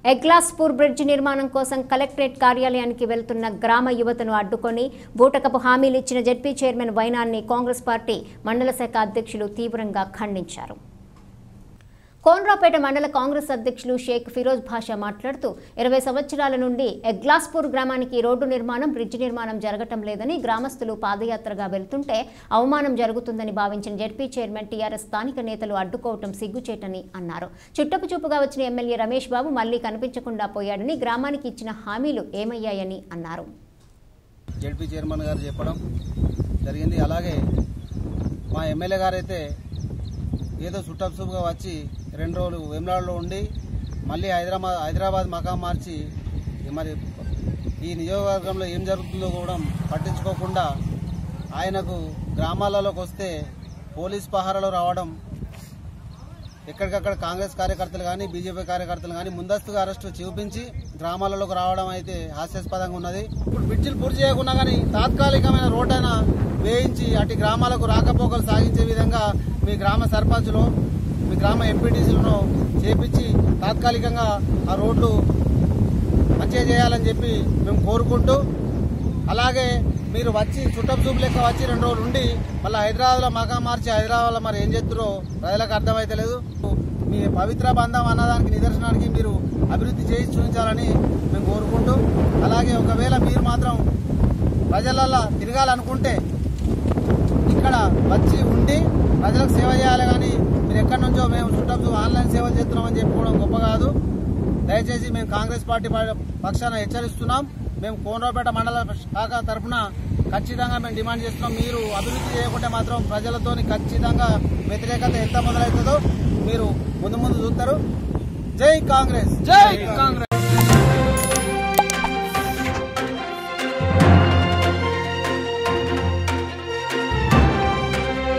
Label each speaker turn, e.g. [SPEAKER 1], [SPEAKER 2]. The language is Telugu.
[SPEAKER 1] ఎగ్లాస్పూర్ బ్రిడ్జ్ నిర్మాణం కోసం కలెక్టరేట్ కార్యాలయానికి వెళ్తున్న గ్రామ యువతను అడ్డుకొని బూటకపు హామీలు ఇచ్చిన జెడ్పీ చైర్మన్ వైనాన్ని కాంగ్రెస్ పార్టీ మండల శాఖ అధ్యక్షులు తీవ్రంగా ఖండించారు కోన్రాపేట మండల కాంగ్రెస్ అధ్యక్షులు షేక్ ఫిరోజ్ భాషా మాట్లాడుతూ ఇరవై సంవత్సరాల నుండి ఎగ్లాస్పూర్ గ్రామానికి రోడ్డు నిర్మాణం బ్రిడ్జి నిర్మాణం జరగటం లేదని గ్రామస్తులు పాదయాత్రగా వెళ్తుంటే అవమానం జరుగుతుందని భావించిన జెడ్పీ చైర్మన్ టీఆర్ఎస్ స్థానిక నేతలు అడ్డుకోవటం సిగ్గుచేటని అన్నారు చుట్టపు చూపుగా వచ్చిన ఎమ్మెల్యే రమేష్ బాబు మళ్లీ కనిపించకుండా పోయాడని గ్రామానికి ఇచ్చిన హామీలు ఏమయ్యాయని అన్నారు
[SPEAKER 2] జడ్పీ చైర్మన్ గారు చెప్పడం జరిగింది అలాగే మా ఎమ్మెల్యే గారు అయితే ఏదో సుట్టపుసుపుగా వచ్చి రెండు రోజులు వేములాడలో ఉండి మళ్ళీ హైదరాబాద్ హైదరాబాద్ మకాం మార్చి మరి ఈ నియోజకవర్గంలో ఏం జరుగుతుందో కూడా పట్టించుకోకుండా ఆయనకు గ్రామాలలోకి వస్తే పోలీస్ పహారాలు రావడం ఎక్కడికక్కడ కాంగ్రెస్ కార్యకర్తలు కానీ బీజేపీ కార్యకర్తలు కానీ ముందస్తుగా అరెస్టు చూపించి గ్రామాలలోకి రావడం అయితే హాస్యాస్పదంగా ఉన్నది ఇప్పుడు బ్రిడ్జిలు పూర్తి చేయకుండా కానీ తాత్కాలికమైన రోడ్డైనా వేయించి అటు గ్రామాలకు రాకపోకలు సాగించే విధంగా మీ గ్రామ సర్పంచ్లు మీ గ్రామ ఎంపీటీసీలను చేపించి తాత్కాలికంగా ఆ రోడ్లు మంచిగా చేయాలని చెప్పి మేము కోరుకుంటూ అలాగే మీరు వచ్చి చుట్టపు చూపు లెక్క వచ్చి రెండు రోజులు ఉండి మళ్ళీ హైదరాబాద్లో మకా మార్చి హైదరాబాద్లో మరి ఏం చేస్తారో ప్రజలకు అర్థమైతలేదు మీ పవిత్ర బంధం అన్నదానికి నిదర్శనానికి మీరు అభివృద్ధి చేసి చూపించాలని మేము కోరుకుంటూ అలాగే ఒకవేళ మీరు మాత్రం ప్రజలల్లో తిరగాలనుకుంటే ఇక్కడ వచ్చి ఉండి ప్రజలకు సేవ చేయాలి కానీ మీరు ఎక్కడి నుంచో మేము చుట్టపు ఆన్లైన్ సేవలు చేస్తున్నామని చెప్పుకోవడం గొప్ప కాదు దయచేసి మేము కాంగ్రెస్ పార్టీ ప- పక్షాన హెచ్చరిస్తున్నాం మేము కోనరాపేట మండల శాఖ తరఫున ఖచ్చితంగా మేము డిమాండ్ చేస్తున్నాం మీరు అభివృద్ధి చేయకుంటే మాత్రం ప్రజలతోని ఖచ్చితంగా వ్యతిరేకత ఎంత మొదలవుతుందో మీరు ముందు ముందు చూస్తారు జై కాంగ్రెస్ జై కాంగ్రెస్